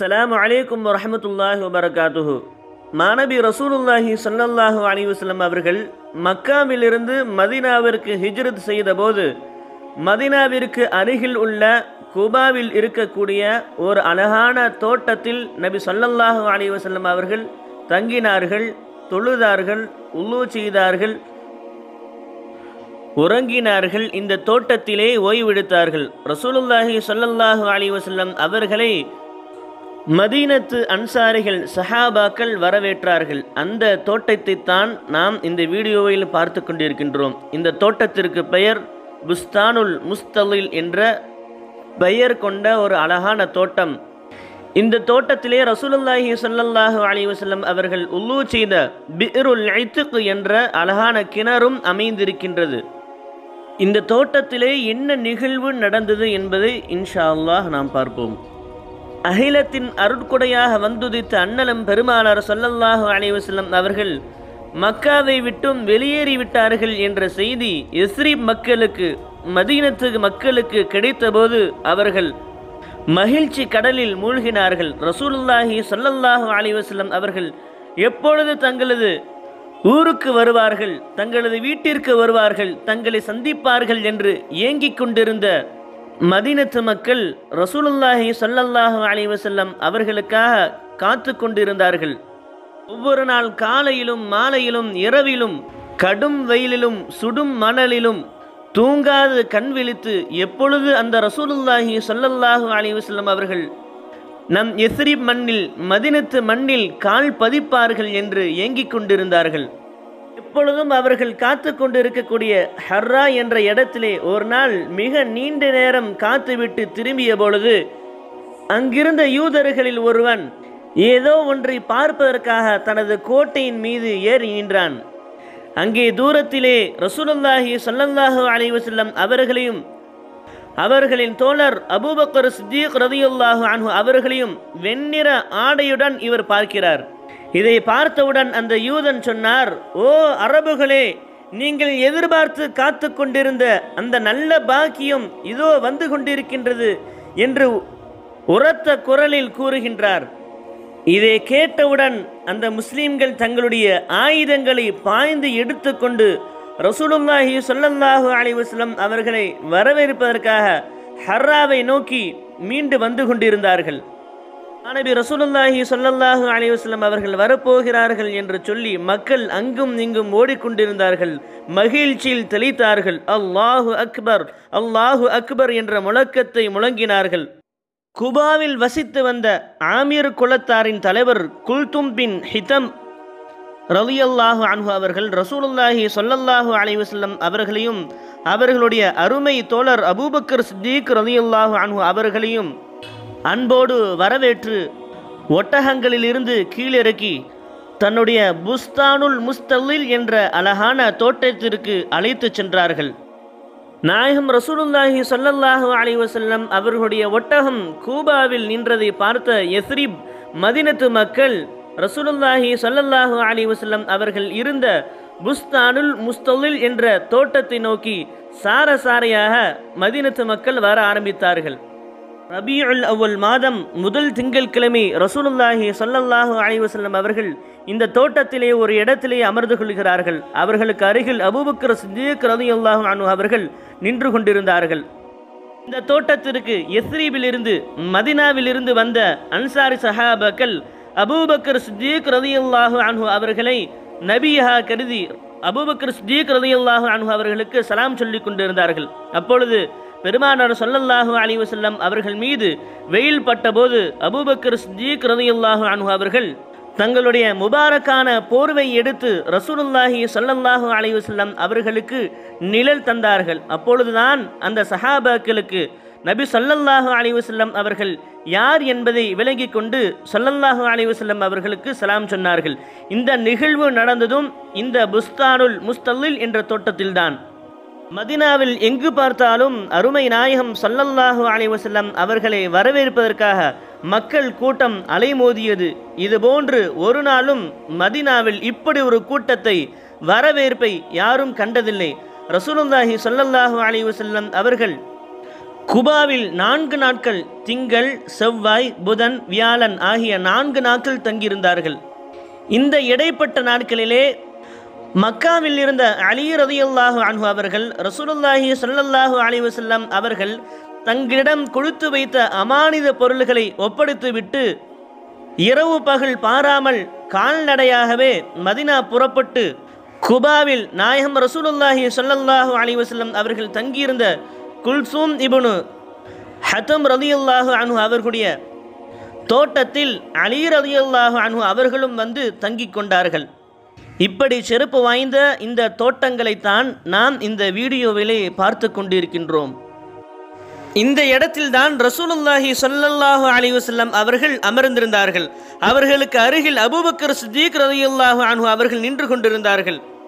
அஸ்ஸலாமு அலைக்கும் வரஹமத்துல்லாஹி வபரகாத்துஹு மாணவி ரசூலுல்லாஹி ஸல்லல்லாஹு அலைஹி வஸல்லம் அவர்கள் மக்காவிலிருந்து மதீனாவிற்கு ஹிஜ்ரத் செய்தபோது மதீனாவிற்கு அருகில் உள்ள குபாவில் இருக்கக்கூடிய ஒரு அழகான தோட்டத்தில் நபி ஸல்லல்லாஹு அலைஹி வஸல்லம் அவர்கள் தங்கினார்கள் தொழுதார்கள் உல்லு செய்தார்கள் உறங்கினார்கள் இந்த தோட்டத்திலே ஓய்வெடுத்தார்கள் ரசூலுல்லாஹி ஸல்லல்லாஹு அலைஹி வஸல்லம் அவர்களை மதீனத்து அன்சாரிகள் சஹாபாக்கள் வரவேற்றார்கள் அந்த தோட்டத்தை தான் நாம் இந்த வீடியோவில் பார்த்து கொண்டிருக்கின்றோம் இந்த தோட்டத்திற்கு பெயர் புஸ்தானுல் முஸ்தலில் என்ற பெயர் கொண்ட ஒரு அழகான தோட்டம் இந்த தோட்டத்திலே ரசூலுல்லாஹி ஸல்லல்லாஹு அலைஹி வஸல்லம் அவர்கள் உல்லு செய்த பிருல் ஐத்துக் என்ற அழகான கிணறும் அமைந்திருக்கின்றது இந்த தோட்டத்திலே என்ன நிகழ்வு நடந்தது என்பதை இன்ஷா அல்லாஹ் நாம் பார்ப்போம் அகிலத்தின் அருட்கொடையாக வந்துதித்த அண்ணலம் பெருமானார் சொல்லல்லாஹு அலைஹி வஸல்லம் அவர்கள் மக்காவை விட்டும் வெளியேறிவிட்டார்கள் என்ற செய்தி எஸ்ரீப் மக்களுக்கு மதீனத்து மக்களுக்கு கிடைத்தபோது அவர்கள் மகிழ்ச்சி கடலில் மூழ்கினார்கள் ரசூலுல்லாஹி சொல்லல்லாஹு அலைஹி வஸல்லம் அவர்கள் எப்பொழுது தங்களது ஊருக்கு வருவார்கள் தங்களது வீட்டிற்கு வருவார்கள் தங்களை சந்திப்பார்கள் என்று ஏங்கிக் கொண்டிருந்த மதீனத்து மக்கள் ரசூலுல்லாஹி ஸல்லல்லாஹு அலைஹி வஸல்லம் அவர்களுக்காக காத்து கொண்டிருந்தார்கள் ஒவ்வொரு நாள் காலையிலும் மாலையிலும் இரவிலும் கடும் வெயிலிலும் சுடும் மணலிலும் தூங்காது கண் விழித்து எப்பொழுது அந்த ரசூலுல்லாஹி ஸல்லல்லாஹு அலைஹி வஸல்லம் அவர்கள் நம் எஸ்ரிப் மண்ணில் மதினத்து மண்ணில் கால் பதிப்பார்கள் என்று ஏங்கிக் கொண்டிருந்தார்கள் எப்பொழுதும் அவர்கள் காத்து கொண்டிருக்கக்கூடிய ஹர்ரா என்ற இடத்திலே ஒரு நாள் மிக நீண்ட நேரம் காத்துவிட்டு திரும்பிய பொழுது அங்கிருந்த யூதர்களில் ஒருவன் ஏதோ ஒன்றை பார்ப்பதற்காக தனது கோட்டையின் மீது ஏறி நின்றான் அங்கே தூரத்திலே ரசூலுல்லாஹி ஸல்லல்லாஹு அலைஹி வஸல்லம் அவர்களையும் அவர்களின் தோழர் அபூபக்கர் சித்திக் ரதியுல்லாஹு அன்ஹு அவர்களையும் வெண்ணிற ஆடையுடன் இவர் பார்க்கிறார் இதை பார்த்தவுடன் அந்த யூதன் சொன்னார் ஓ அரபுகளே நீங்கள் எதிர்பார்த்து காத்து கொண்டிருந்த அந்த நல்ல பாக்கியம் இதோ வந்து கொண்டிருக்கின்றது என்று உரத்த குரலில் கூறுகின்றார் இதை கேட்டவுடன் அந்த முஸ்லிம்கள் தங்களுடைய ஆயுதங்களை பாய்ந்து எடுத்துக்கொண்டு ரசூலுல்லாஹி சொல்லல்லாஹு அலைஹி வஸல்லம் அவர்களை வரவேற்பதற்காக ஹர்ராவை நோக்கி மீண்டு வந்து கொண்டிருந்தார்கள் மாணவி ரசூலுல்லாஹி சொல்லல்லாஹு அலைஹி வஸல்லம் அவர்கள் வரப்போகிறார்கள் என்று சொல்லி மக்கள் அங்கும் இங்கும் ஓடிக்கொண்டிருந்தார்கள் மகிழ்ச்சியில் தெளித்தார்கள் அல்லாஹு அக்பர் அல்லாஹு அக்பர் என்ற முழக்கத்தை முழங்கினார்கள் குபாவில் வசித்து வந்த ஆமீர் குலத்தாரின் தலைவர் குல்தும் பின் ஹிதம் ரலியல்லாஹு அன்ஹு அவர்கள் ரசூலுல்லாஹி சொல்லல்லாஹு அலைஹி வஸல்லம் அவர்களையும் அவர்களுடைய அருமை தோழர் அபூபக்கர் சித்திக் ரலியல்லாஹு அன்ஹு அவர்களையும் அன்போடு வரவேற்று ஒட்டகங்களிலிருந்து கீழிறக்கி தன்னுடைய புஸ்தானுல் முஸ்தலில் என்ற அழகான தோட்டத்திற்கு அழைத்து சென்றார்கள் நாயகம் ரசூலுல்லாஹி சொல்லல்லாஹு அலைஹி வஸல்லம் அவர்களுடைய ஒட்டகம் கூபாவில் நின்றதை பார்த்த எஸ்ரிப் மதினத்து மக்கள் ரசூலுல்லாஹி சொல்லல்லாஹு அலைஹி வஸல்லம் அவர்கள் இருந்த புஸ்தானுல் முஸ்தலில் என்ற தோட்டத்தை நோக்கி சார சாரையாக மதினத்து மக்கள் வர ஆரம்பித்தார்கள் ரபியுல் அவ்வல் மாதம் முதல் திங்கட்கிழமை ரசூலுல்லாஹி சொல்லல்லாஹு அலைஹி வஸல்லம் அவர்கள் இந்த தோட்டத்திலே ஒரு இடத்திலே அமர்ந்து கொள்கிறார்கள் அவர்களுக்கு அருகில் அபூபக்கர் சித்திக் ரலியல்லாஹு அன்ஹு அவர்கள் நின்று கொண்டிருந்தார்கள் இந்த தோட்டத்திற்கு எஸ்ரீபிலிருந்து மதினாவிலிருந்து வந்த அன்சாரி சஹாபாக்கள் அபூபக்கர் சித்திக் ரலியல்லாஹு அன்ஹு அவர்களை நபியா கருதி அபூபக்கர் சித்திக் ரலியல்லாஹு அன்ஹு அவர்களுக்கு சலாம் சொல்லிக் கொண்டிருந்தார்கள் அப்பொழுது பெருமானார் சொல்லல்லாஹு அலைஹி வஸல்லம் அவர்கள் மீது வெயில் பட்டபோது அபூபக்கர் சித்திக் ரலியல்லாஹு அன்ஹு அவர்கள் தங்களுடைய முபாரக்கான போர்வை எடுத்து ரசூலுல்லாஹி சொல்லல்லாஹு அலைஹி வஸல்லம் அவர்களுக்கு நிழல் தந்தார்கள் அப்பொழுதுதான் அந்த சஹாபாக்களுக்கு நபி சொல்லல்லாஹு அலைஹி வஸல்லம் அவர்கள் யார் என்பதை விளங்கி கொண்டு சொல்லல்லாஹு அலைஹி வஸல்லம் அவர்களுக்கு சலாம் சொன்னார்கள் இந்த நிகழ்வு நடந்ததும் இந்த புஸ்தானுல் முஸ்தலில் என்ற தோட்டத்தில்தான் மதினாவில் எங்கு பார்த்தாலும் அருமை நாயகம் சொல்லல்லாஹு அலைஹி வஸல்லம் அவர்களை வரவேற்பதற்காக மக்கள் கூட்டம் அலைமோதியது இதுபோன்று ஒரு நாளும் மதினாவில் இப்படி ஒரு கூட்டத்தை வரவேற்பை யாரும் கண்டதில்லை ரசூலுல்லாஹி சொல்லல்லாஹு அலைஹி வஸல்லம் அவர்கள் குபாவில் நான்கு நாட்கள் திங்கள் செவ்வாய் புதன் வியாழன் ஆகிய நான்கு நாட்கள் தங்கியிருந்தார்கள் இந்த இடைப்பட்ட நாட்களிலே மக்காவில் இருந்த அலி ரதியுல்லாஹு அன்ஹு அவர்கள் ரசூலுல்லாஹி ஸல்லல்லாஹு அலைஹி வஸல்லம் அவர்கள் தங்களிடம் கொடுத்து வைத்த அமானித பொருள்களை ஒப்படைத்துவிட்டு இரவு பகல் பாராமல் கால்நடையாகவே மதினா புறப்பட்டு குபாவில் நாயகம் ரசூலுல்லாஹி ஸல்லல்லாஹு அலைஹி வஸல்லம் அவர்கள் தங்கியிருந்த குல்சூம் இப்னு ஹத்தம் ரலியல்லாஹு அன்ஹு அவர்களுடைய தோட்டத்தில் அலி ரலியல்லாஹு அன்ஹு அவர்களும் வந்து தங்கிக் கொண்டார்கள் இப்படி சிறப்பு வாய்ந்த இந்த தோட்டங்களைத்தான் நாம் இந்த வீடியோவிலே பார்த்து கொண்டிருக்கின்றோம் இந்த இடத்தில்தான் ரசூலுல்லாஹி ஸல்லல்லாஹு அலைஹி வஸல்லம் அவர்கள் அமர்ந்திருந்தார்கள் அவர்களுக்கு அருகில் அபூபக்கர் சித்திக் ரலியல்லாஹு அன்ஹு அவர்கள் நின்று கொண்டிருந்தார்கள்